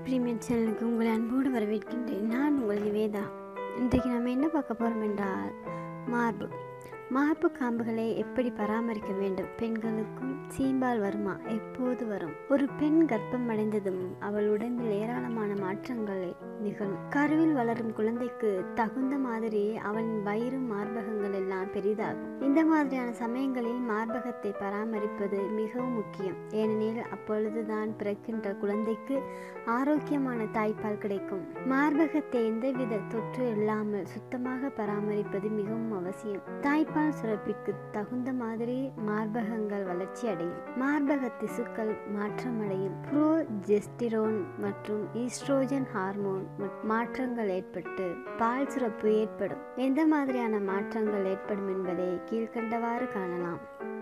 premier சேனலுக்கு உங்களை அன்போடு வரவேற்கின்றேன் நான் உங்கள் நிவேதா இன்றைக்கு நம்ம என்ன பார்க்க போகிறோம் என்றால் மார்பு மார்பு காம்புகளை எப்படி பராமரிக்க வேண்டும் பெண்களுக்கும் சீம்பால் வருமா எப்போது வரும் ஒரு பெண் கர்ப்பம் அடைந்ததும் அவள் உடம்பில் ஏராளமான மாற்றங்களை நிகழும் கருவில் வளரும் குழந்தைக்கு தகுந்த மாதிரி அவன் வயிறு மார்பகங்கள் எல்லாம் பெரிதாகும் இந்த மாதிரியான சமயங்களில் மார்பகத்தை பராமரிப்பது மிகவும் முக்கியம் ஏனெனில் அப்பொழுதுதான் பிறக்கின்ற குழந்தைக்கு ஆரோக்கியமான தாய்ப்பால் கிடைக்கும் மார்பகத்தை எந்தவித தொற்று இல்லாமல் சுத்தமாக பராமரிப்பது மிகவும் அவசியம் தாய்ப்பால் சுரப்பிற்கு தகுந்த மாதிரி மார்பகங்கள் வளர்ச்சி அடையும் மார்பக திசுக்கள் மாற்றமடையும் புரோஜெஸ்டிரோன் மற்றும் ஈஸ்ட்ரோஜன் ஹார்மோன் மாற்றங்கள் ஏற்பட்டு பால் சுரப்பு ஏற்படும் எந்த மாதிரியான மாற்றங்கள் ஏற்படும் என்பதை கீழ்கண்டவாறு காணலாம்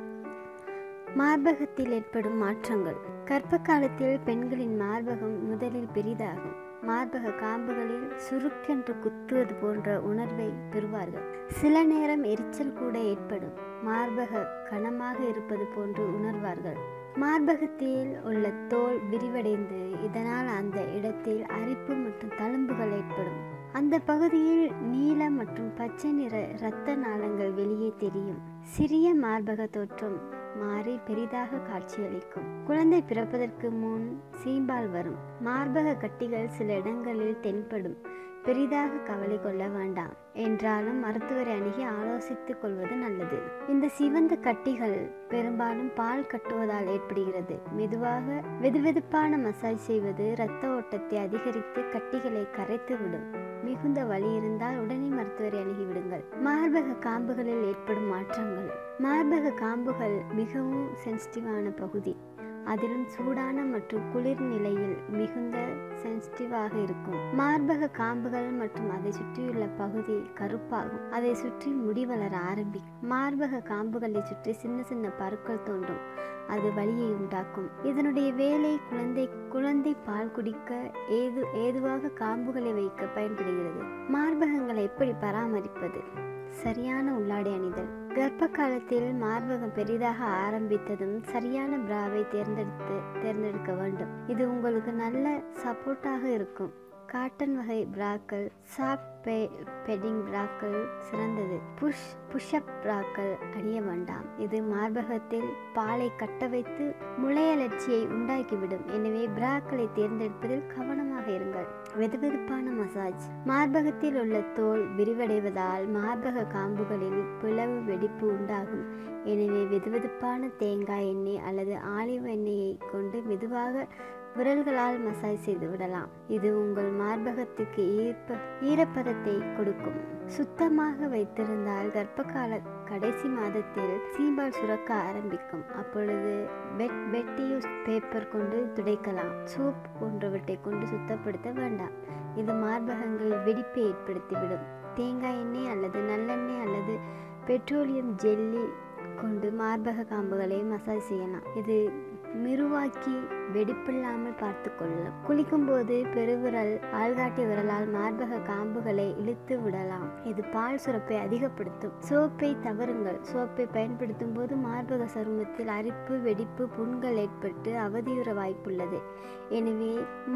மார்பகத்தில் ஏற்படும் மாற்றங்கள் கர்ப்ப காலத்தில் பெண்களின் மார்பகம் முதலில் பெரிதாகும் மார்பக காம்புகளில் சுருக்கென்று குத்துவது போன்ற உணர்வை பெறுவார்கள் சில நேரம் எரிச்சல் கூட ஏற்படும் மார்பக கனமாக இருப்பது போன்று உணர்வார்கள் மார்பகத்தில் உள்ள தோல் விரிவடைந்து இதனால் அந்த இடத்தில் அரிப்பு மற்றும் தழும்புகள் ஏற்படும் அந்த பகுதியில் நீல மற்றும் பச்சை நிற இரத்த நாளங்கள் வெளியே தெரியும் சிறிய மார்பக தோற்றம் மாறி பெரிதாக காட்சியளிக்கும் குழந்தை பிறப்பதற்கு முன் சீம்பால் வரும் மார்பக கட்டிகள் சில இடங்களில் தென்படும் பெரிதாக கவலை கொள்ள வேண்டாம் என்றாலும் மருத்துவரை அணுகி ஆலோசித்துக் கொள்வது நல்லது இந்த சிவந்த கட்டிகள் பெரும்பாலும் பால் கட்டுவதால் ஏற்படுகிறது மெதுவாக வெதுவெதுப்பான மசாஜ் செய்வது இரத்த ஓட்டத்தை அதிகரித்து கட்டிகளை கரைத்து விடும் மிகுந்த வலி இருந்தால் உடனே மருத்துவரை அணுகிவிடுங்கள் மார்பக காம்புகளில் ஏற்படும் மாற்றங்கள் மார்பக காம்புகள் மிகவும் சென்சிட்டிவான பகுதி அதிலும் சூடான மற்றும் குளிர் நிலையில் மிகுந்த சென்சிட்டிவாக இருக்கும் மார்பக காம்புகள் மற்றும் அதை சுற்றியுள்ள பகுதி கருப்பாகும் அதை சுற்றி முடி வளர ஆரம்பிக்கும் மார்பக காம்புகளை சுற்றி சின்ன சின்ன பருக்கள் தோன்றும் அது வலியை உண்டாக்கும் இதனுடைய வேலை குழந்தை குழந்தை பால் குடிக்க ஏது ஏதுவாக காம்புகளை வைக்க பயன்படுகிறது மார்பகங்களை எப்படி பராமரிப்பது சரியான உள்ளாடை அணிதல் கர்ப்ப காலத்தில் மார்பகம் பெரிதாக ஆரம்பித்ததும் சரியான பிராவை தேர்ந்தெடுத்து தேர்ந்தெடுக்க வேண்டும் இது உங்களுக்கு நல்ல சப்போர்ட்டாக இருக்கும் காட்டன் வகை பிராக்கள் சாஃப்ட் பெ பெட்டிங் பிராக்கள் சிறந்தது புஷ் புஷ்அப் பிராக்கள் அணிய வேண்டாம் இது மார்பகத்தில் பாலை கட்ட வைத்து முளையலர்ச்சியை உண்டாக்கிவிடும் எனவே பிராக்களை தேர்ந்தெடுப்பதில் கவனமாக இருங்கள் வெதுவெதுப்பான மசாஜ் மார்பகத்தில் உள்ள தோல் விரிவடைவதால் மார்பக காம்புகளில் பிளவு வெடிப்பு உண்டாகும் எனவே வெதுவெதுப்பான தேங்காய் எண்ணெய் அல்லது ஆலிவ் எண்ணெயை கொண்டு மெதுவாக விரல்களால் மசாஜ் செய்து விடலாம் இது உங்கள் மார்பகத்துக்கு ஈர்ப்ப ஈரப்பதத்தை கொடுக்கும் சுத்தமாக வைத்திருந்தால் கர்ப்பகால கடைசி மாதத்தில் சீம்பால் சுரக்க ஆரம்பிக்கும் அப்பொழுது பெட் பெட்டியூஸ் பேப்பர் கொண்டு துடைக்கலாம் சோப் போன்றவற்றை கொண்டு சுத்தப்படுத்த வேண்டாம் இது மார்பகங்கள் வெடிப்பை ஏற்படுத்திவிடும் தேங்காய் எண்ணெய் அல்லது நல்லெண்ணெய் அல்லது பெட்ரோலியம் ஜெல்லி கொண்டு மார்பக காம்புகளை மசாஜ் செய்யலாம் இது மிருவாக்கி வெடிப்பில்லாமல் பார்த்து கொள்ளலாம் குளிக்கும் போது பெருவிரல் ஆள்காட்டி விரலால் மார்பக காம்புகளை இழுத்து விடலாம் இது பால் சுரப்பை அதிகப்படுத்தும் சோப்பை தவறுங்கள் சோப்பை பயன்படுத்தும் போது மார்பக சருமத்தில் அரிப்பு வெடிப்பு புண்கள் ஏற்பட்டு அவதியுற வாய்ப்புள்ளது எனவே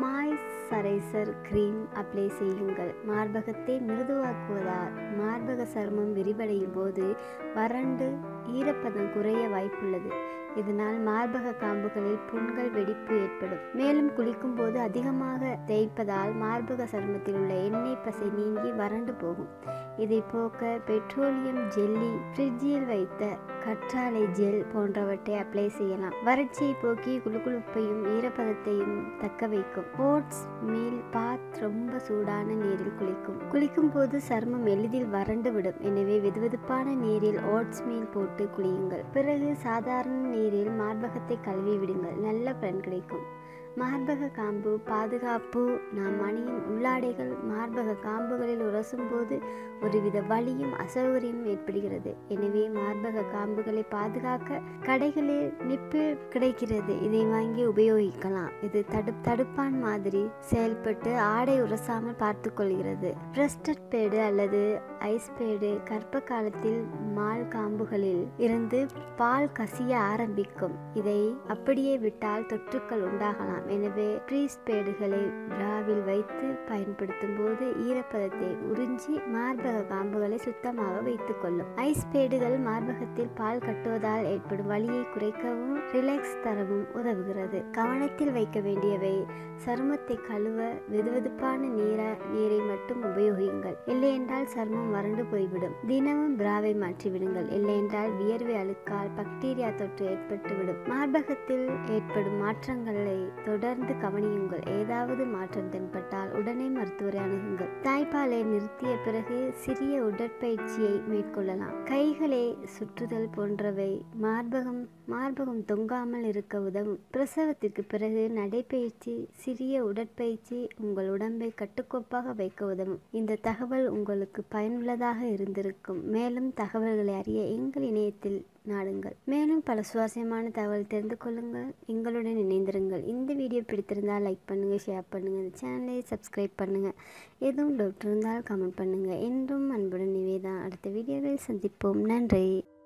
மாய்ஸ்சரைசர் கிரீம் அப்ளை செய்யுங்கள் மார்பகத்தை மிருதுவாக்குவதால் மார்பக சருமம் விரிவடையும் போது வறண்டு ஈரப்பதம் குறைய வாய்ப்புள்ளது இதனால் மார்பக காம்புகளில் புண்கள் வெடிப்பு ஏற்படும் மேலும் குளிக்கும் போது அதிகமாக தேய்ப்பதால் மார்பக சருமத்தில் உள்ள எண்ணெய் பசை நீங்கி வறண்டு போகும் இதை போக்க பெட்ரோலியம் ஜெல்லி ஃப்ரிட்ஜில் வைத்த கற்றாழை ஜெல் போன்றவற்றை அப்ளை செய்யலாம் வறட்சியை போக்கி குளுகுளுப்பையும் ஈரப்பதத்தையும் தக்க வைக்கும் ஓட்ஸ் மீல் பாத் ரொம்ப சூடான நீரில் குளிக்கும் குளிக்கும் போது சருமம் எளிதில் வறண்டு விடும் எனவே வெதுவெதுப்பான நீரில் ஓட்ஸ் மீல் போட்டு குளியுங்கள் பிறகு சாதாரண நீரில் மார்பகத்தை கழுவி விடுங்கள் நல்ல பலன் கிடைக்கும் மார்பக காம்பு பாதுகாப்பு நாம் அணியும் உள்ளாடைகள் மார்பக காம்புகளில் உரசும் போது ஒருவித வலியும் அசௌகரியமும் ஏற்படுகிறது எனவே மார்பக காம்புகளை பாதுகாக்க கடைகளில் நிப்பிள் கிடைக்கிறது இதை வாங்கி உபயோகிக்கலாம் இது தடு தடுப்பான் மாதிரி செயல்பட்டு ஆடை உரசாமல் பார்த்து கொள்கிறது பிரஸ்டட் பேடு அல்லது ஐஸ் பேடு கர்ப்ப காலத்தில் மால் காம்புகளில் இருந்து பால் கசிய ஆரம்பிக்கும் இதை அப்படியே விட்டால் தொற்றுக்கள் உண்டாகலாம் எனவே ப்ரீஸ் பேடுகளை பிராவில் வைத்து பயன்படுத்தும் போது ஈரப்பதத்தை உறிஞ்சி மார்பக காம்புகளை சுத்தமாக வைத்துக் கொள்ளும் ஐஸ் பேடுகள் மார்பகத்தில் பால் கட்டுவதால் ஏற்படும் வலியை குறைக்கவும் ரிலாக்ஸ் தரவும் உதவுகிறது கவனத்தில் வைக்க வேண்டியவை சருமத்தை கழுவ வெதுவெதுப்பான நீர நீரை மட்டும் உபயோகியுங்கள் இல்லையென்றால் சருமம் வறண்டு போய்விடும் தினமும் பிராவை மாற்றிவிடுங்கள் இல்லையென்றால் வியர்வை அழுக்கால் பாக்டீரியா தொற்று ஏற்பட்டுவிடும் மார்பகத்தில் ஏற்படும் மாற்றங்களை தொடர்ந்து கவனியுங்கள் ஏதாவது மாற்றம் தென்பட்டால் உடனே மருத்துவரை அணுகுங்கள் தாய்ப்பாலை நிறுத்திய பிறகு சிறிய உடற்பயிற்சியை மேற்கொள்ளலாம் கைகளை சுற்றுதல் போன்றவை மார்பகம் மார்பகம் தொங்காமல் இருக்க உதவும் பிரசவத்திற்கு பிறகு நடைப்பயிற்சி சிறிய உடற்பயிற்சி உங்கள் உடம்பை கட்டுக்கோப்பாக வைக்க உதவும் இந்த தகவல் உங்களுக்கு பயனுள்ளதாக இருந்திருக்கும் மேலும் தகவல்களை அறிய எங்கள் இணையத்தில் நாடுங்கள் மேலும் பல சுவாரஸ்யமான தகவல் தெரிந்து கொள்ளுங்கள் எங்களுடன் இணைந்திருங்கள் இந்த வீடியோ பிடித்திருந்தால் லைக் பண்ணுங்கள் ஷேர் பண்ணுங்கள் இந்த சேனலை சப்ஸ்கிரைப் பண்ணுங்கள் எதுவும் டவுட் இருந்தால் கமெண்ட் பண்ணுங்கள் என்றும் அன்புடன் நிவேதா அடுத்த வீடியோவில் சந்திப்போம் நன்றி